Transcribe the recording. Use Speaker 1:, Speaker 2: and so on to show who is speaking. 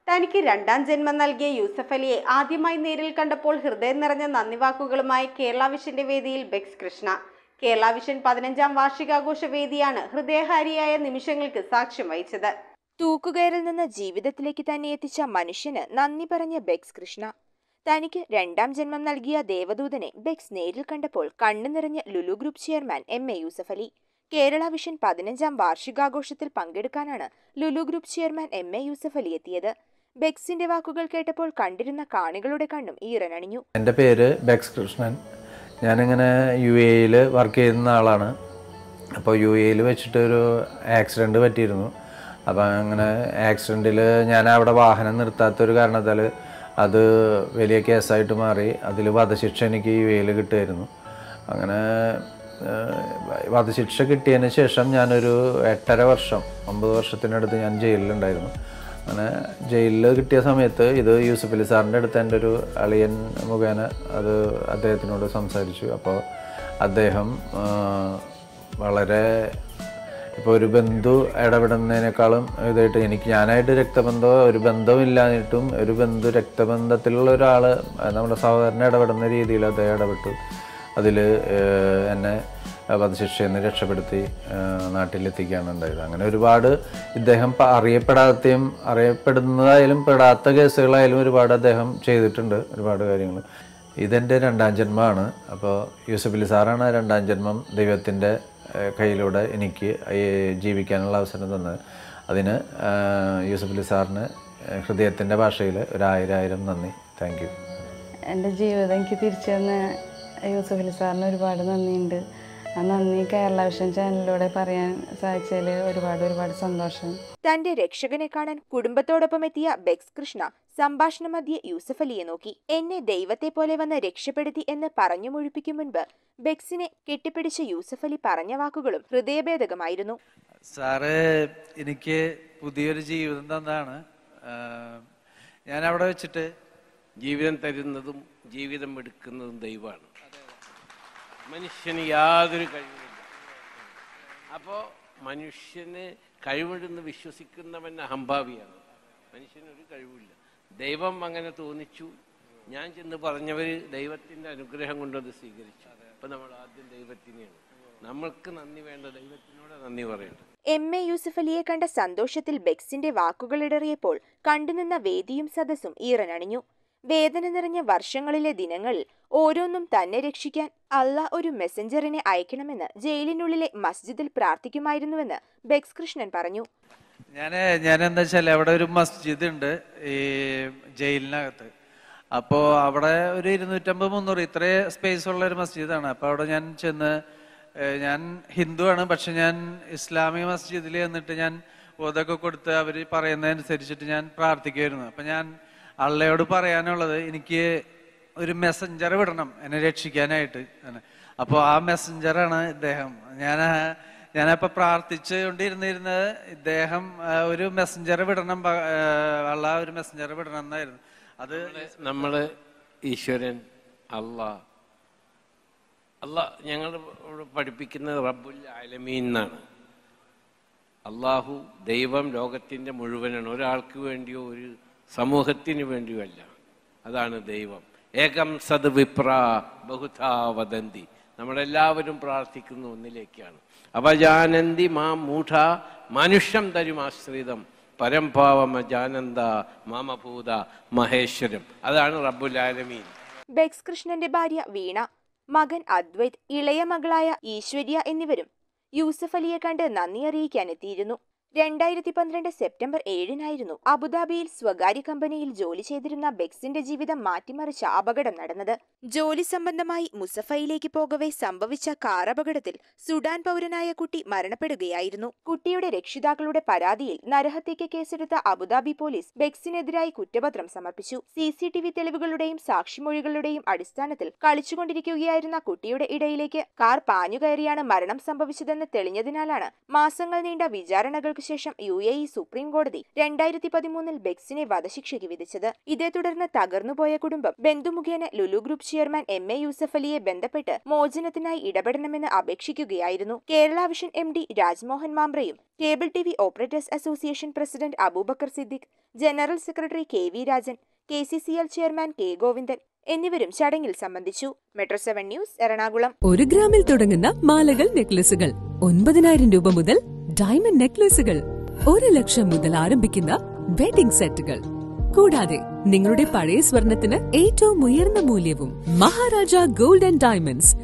Speaker 1: തനിക്ക് രണ്ടാം ജന്മം നൽകിയ യൂസഫ് അലിയെ ആദ്യമായി നേരിൽ കണ്ടപ്പോൾ ഹൃദയം നിറഞ്ഞ നന്ദി വാക്കുകളുമായി കേരള വിഷന്റെ വേദിയിൽ ബെക്സ് കൃഷ്ണ കേരള വിഷൻ പതിനഞ്ചാം വാർഷികാഘോഷ വേദിയാണ് ഹൃദയഹാരിയായ നിമിഷങ്ങൾക്ക് സാക്ഷ്യം വഹിച്ചത്
Speaker 2: തൂക്കുകയറിൽ നിന്ന് ജീവിതത്തിലേക്ക് തന്നെ എത്തിച്ച മനുഷ്യന് നന്ദി പറഞ്ഞ ബെക്സ് കൃഷ്ണ തനിക്ക് രണ്ടാം ജന്മം നൽകിയ ദേവദൂതനെ ബെക്സ് നേരിൽ കണ്ടപ്പോൾ കണ്ണു നിറഞ്ഞ Lulu group chairman M A Yusuf Ali Kerala vision പതിനഞ്ചാം വാർഷികാഘോഷത്തിൽ പങ്കെടുക്കാനാണ് Lulu group chairman M A Yusuf Ali എത്തിയത് ബെക്സിന്റെ വാക്കുകൾ കേട്ടപ്പോൾ കണ്ടിരുന്ന കാണികളുടെ കണ്ണും ഈറനണിഞ്ഞു
Speaker 3: എൻ്റെ പേര് ബെക്സ് കൃഷ്ണൻ ഞാനിങ്ങനെ യു എയിൽ വർക്ക് ചെയ്യുന്ന ആളാണ് അപ്പോൾ യു എയിൽ വെച്ചിട്ട് ഒരു ആക്സിഡൻറ്റ് പറ്റിയിരുന്നു അപ്പോൾ അങ്ങനെ ആക്സിഡൻറ്റിൽ ഞാൻ അവിടെ വാഹനം നിർത്താത്തൊരു കാരണത്താൽ അത് വലിയ കേസായിട്ട് മാറി അതിൽ വധശിക്ഷ എനിക്ക് യു എയിൽ കിട്ടുമായിരുന്നു അങ്ങനെ ഏഹ്, വധശിക്ഷ കിട്ടിയതിന് ശേഷം ഞാനൊരു എട്ടര വർഷം ഒമ്പത് വർഷത്തിനടുത്ത് ഞാൻ ജയിലിലുണ്ടായിരുന്നു അങ്ങനെ ജയിലിൽ കിട്ടിയ സമയത്ത് ഇത് യൂസഫ് അലി സാറിൻ്റെ അടുത്ത് എൻ്റെ ഒരു അളിയൻ മുഖേന അത് അദ്ദേഹത്തിനോട് സംസാരിച്ചു അപ്പോൾ അദ്ദേഹം ആ, വളരെ ഇപ്പോൾ ഒരു ബന്ധു ഇടപെടുന്നതിനേക്കാളും ഇതായിട്ട് എനിക്ക് ഞാനായിട്ട് രക്തബന്ധം ഒരു ബന്ധമില്ലാഞ്ഞിട്ടും ഒരു ബന്ധു രക്തബന്ധത്തിലുള്ള ഒരാൾ നമ്മുടെ സഹോദരനെ ഇടപെടുന്ന രീതിയിൽ അദ്ദേഹം ഇടപെട്ടു അതിൽ എന്നെ വധശിക്ഷയിൽ നിന്ന് രക്ഷപ്പെടുത്തി ആ, നാട്ടിലെത്തിക്കുകയാണ് ഉണ്ടായത് അങ്ങനെ ഒരുപാട് ഇദ്ദേഹം പ- അറിയപ്പെടാത്തെയും അറിയപ്പെടുന്നതായാലും പെടാത്ത കേസുകളായാലും ഒരുപാട് അദ്ദേഹം ചെയ്തിട്ടുണ്ട് ഒരുപാട് കാര്യങ്ങൾ ഇതെൻ്റെ രണ്ടാം ജന്മമാണ് അപ്പോൾ യൂസഫ് അലി സാറാണ് രണ്ടാം ജന്മം ദൈവത്തിൻ്റെ ഏഹ്, കയ്യിലൂടെ എനിക്ക് ഈ ജീവിക്കാനുള്ള അവസരം തന്നത് അതിന് ആ, യൂസഫ് അലി സാറിന് ഹൃദയത്തിൻ്റെ ഭാഷയിൽ ഒരു ആയിരം ആയിരം നന്ദി താങ്ക് യു
Speaker 4: എൻ്റെ ജീവിതം എനിക്ക് തിരിച്ചു തന്ന യൂസഫ് അലി സാറിന് ഒരുപാട് നന്ദിയുണ്ട് ആ നന്ദി കേരള വിഷൻ ചാനലിലൂടെ പറയാൻ സാധിച്ചതിൽ ഒരുപാട് ഒരുപാട് സന്തോഷം
Speaker 2: തന്റെ രക്ഷകനെ കാണാൻ കുടുംബത്തോടൊപ്പം എത്തിയ ബെക്സ് കൃഷ്ണ സംഭാഷണ മധ്യേ യൂസഫ് അലിയെ നോക്കി എന്നെ ദൈവത്തെ പോലെ വന്ന് രക്ഷപ്പെടുത്തി എന്ന് പറഞ്ഞു മുഴിപ്പിക്കും മുൻപ് ബെക്സിനെ കെട്ടിപ്പിടിച്ച യൂസഫ് അലി പറഞ്ഞ വാക്കുകളും ഹൃദയഭേദകമായിരുന്നു
Speaker 5: സാറ് എനിക്ക് പുതിയൊരു ജീവിതം തന്നാണ് ഞാൻ അവിടെ വെച്ചിട്ട്
Speaker 6: ജീവിതം തരുന്നതും ജീവിതം എടുക്കുന്നതും ദൈവമാണ് മനുഷ്യന് യാതൊരു കഴിവില്ല അപ്പോൾ മനുഷ്യന് കഴിവുണ്ടെന്ന് വിശ്വസിക്കുന്നവൻ അഹംഭാവിയാണ് മനുഷ്യനൊരു കഴിവില്ല ദൈവം അങ്ങനെ തോന്നിച്ചു ഞാൻ ചെന്ന് പറഞ്ഞവർ ദൈവത്തിൻ്റെ അനുഗ്രഹം കൊണ്ടത് സ്വീകരിച്ചു അപ്പം നമ്മൾ ആദ്യം ദൈവത്തിനെയാണ് നമ്മൾക്ക് നന്ദി വേണ്ട ദൈവത്തിനോട് നന്ദി പറയേണ്ടത്
Speaker 2: എം എ യൂസഫ് അലിയെ കണ്ട സന്തോഷത്തിൽ ബെക്സിന്റെ വാക്കുകളിടറിയപ്പോൾ കണ്ടുനിന്ന വേദിയും സദസ്സും ഈറനണിഞ്ഞു വേദന നിറഞ്ഞ വർഷങ്ങളിലെ ദിനങ്ങളിൽ ഓരോന്നും തന്നെ രക്ഷിക്കാൻ അല്ല ഒരു മെസ്സഞ്ചറിനെ അയക്കണമെന്ന് ജയിലിനുള്ളിലെ മസ്ജിദിൽ പ്രാർത്ഥിക്കുമായിരുന്നുവെന്ന് ബെക്സ് കൃഷ്ണൻ പറഞ്ഞു
Speaker 5: ഞാൻ ഞാൻ എന്താ വെച്ചാൽ അവിടെ ഒരു മസ്ജിദ് ഉണ്ട് ഈ ജയിലിനകത്ത് അപ്പോൾ അവിടെ ഒരു ഇരുന്നൂറ്റമ്പത് മുന്നൂറ് ഇത്രേ സ്പേസ് ഉള്ള ഒരു മസ്ജിദാണ് അപ്പോൾ അവിടെ ഞാൻ ചെന്ന് ഏഹ് ഞാൻ ഹിന്ദുവാണ് പക്ഷെ ഞാൻ ഇസ്ലാമിക മസ്ജിദിൽ ചെന്നിട്ട് ഞാൻ ഓതൊക്കെ കൊടുത്ത് അവർ പറയുന്നതനുസരിച്ചിട്ട് ഞാൻ പ്രാർത്ഥിക്കുമായിരുന്നു അപ്പം ഞാൻ അള്ളയോട് പറയാനുള്ളത് എനിക്ക് ഒരു മെസ്സഞ്ചർ വിടണം എന്നെ രക്ഷിക്കാനായിട്ട് അപ്പോൾ ആ മെസ്സഞ്ചറാണ് ഇദ്ദേഹം ഞാൻ ഞാനപ്പോൾ പ്രാർത്ഥിച്ചു കൊണ്ടിരുന്നിരുന്നത് ഇദ്ദേഹം ആ, ഒരു മെസ്സഞ്ചർ വിടണം പ- ആ, അള്ള ഒരു മെസ്സഞ്ചർ വിടണം എന്നായിരുന്നു അത്
Speaker 6: നമ്മൾ ഈശ്വരൻ അള്ളാ അള്ളാ ഞങ്ങൾ ഇവിടെ പഠിപ്പിക്കുന്നത് റബ്ബുൽ ആലമീൻ എന്നാണ് അള്ളാഹു ദൈവം ലോകത്തിൻ്റെ മുഴുവനാണ് ഒരാൾക്ക് വേണ്ടിയോ ഒരു സമൂഹത്തിന് വേണ്ടിയോ അല്ല അതാണ് ദൈവം ഏകം സദ് വിപ്ര ബഹുധാ വദന്തി നമ്മളെല്ലാവരും പ്രാർത്ഥിക്കുന്ന ഒന്നിലേക്കാണ് അവജാനന്തി മാ മൂഢ മനുഷ്യം തരുമാശ്രിതം പരംഭാവമ ജാനന്ദ മാമഭൂത മഹേശ്വരം അതാണ് റബ്ബുൽ ആലമീൻ
Speaker 2: ബെക്സ് കൃഷ്ണന്റെ ഭാര്യ വീണ മകൻ അദ്വൈത് ഇളയ മകളായ ഈശ്വര്യ എന്നിവരും യൂസഫ് അലിയെ കണ്ട് നന്ദി അറിയിക്കാൻ എത്തിയിരുന്നു രണ്ടായിരത്തി പന്ത്രണ്ട് സെപ്റ്റംബർ ഏഴിനായിരുന്നു അബുദാബിയിൽ സ്വകാര്യ കമ്പനിയിൽ ജോലി ചെയ്തിരുന്ന ബെക്സിന്റെ ജീവിതം മാറ്റിമറിച്ച അപകടം നടന്നത് ജോലി സംബന്ധമായി മുസഫയിലേക്ക് പോകവെ സംഭവിച്ച കാർ അപകടത്തിൽ സുഡാൻ പൗരനായ കുട്ടി മരണപ്പെടുകയായിരുന്നു കുട്ടിയുടെ രക്ഷിതാക്കളുടെ പരാതിയിൽ നരഹത്യയ്ക്ക് കേസെടുത്ത അബുദാബി പോലീസ് ബെക്സിനെതിരായി കുറ്റപത്രം സമർപ്പിച്ചു സി സി ടി വി തെളിവുകളുടെയും സാക്ഷിമൊഴികളുടെയും അടിസ്ഥാനത്തിൽ കളിച്ചുകൊണ്ടിരിക്കുകയായിരുന്ന കുട്ടിയുടെ ഇടയിലേക്ക് കാർ പാഞ്ഞുകയറിയാണ് മരണം സംഭവിച്ചതെന്ന് തെളിഞ്ഞതിനാലാണ് മാസങ്ങൾ നീണ്ട വിചാരണകൾക്ക് ശേഷം യു എ ഇ സുപ്രീം കോടതി രണ്ടായിരത്തി പതിമൂന്നിൽ ബെക്സിനെ വധശിക്ഷയ്ക്ക് വിധിച്ചത് ഇതേ തുടർന്ന് തകർന്നുപോയ കുടുംബം ബന്ധുമുഖേന Lulu group chairman M A Yusuf അലിയെ ബന്ധപ്പെട്ട് മോചനത്തിനായി ഇടപെടണമെന്ന് അപേക്ഷിക്കുകയായിരുന്നു Kerala vision M D Rajmohan മാമ്പ്രയും cable T V operators association president Abubakar Siddique general secretary K V Rajan K C C L chairman K Govindan എന്നിവരും ചടങ്ങിൽ സംബന്ധിച്ചു മെട്രോ സെവൻ ന്യൂസ് എറണാകുളം
Speaker 7: ഒരു ഗ്രാമിൽ തുടങ്ങുന്ന മാലകൾ നെക്ലസുകൾ ഒൻപതിനായിരം രൂപ മുതൽ ഡയമണ്ട് നെക്ലസുകൾ ഒരു ലക്ഷം മുതൽ ആരംഭിക്കുന്ന വെഡിംഗ് സെറ്റുകൾ കൂടാതെ നിങ്ങളുടെ പഴയ സ്വർണത്തിന് ഏറ്റവും ഉയർന്ന മൂല്യവും മഹാരാജ ഗോൾഡ് ആൻഡ് ഡയമണ്ട്സ്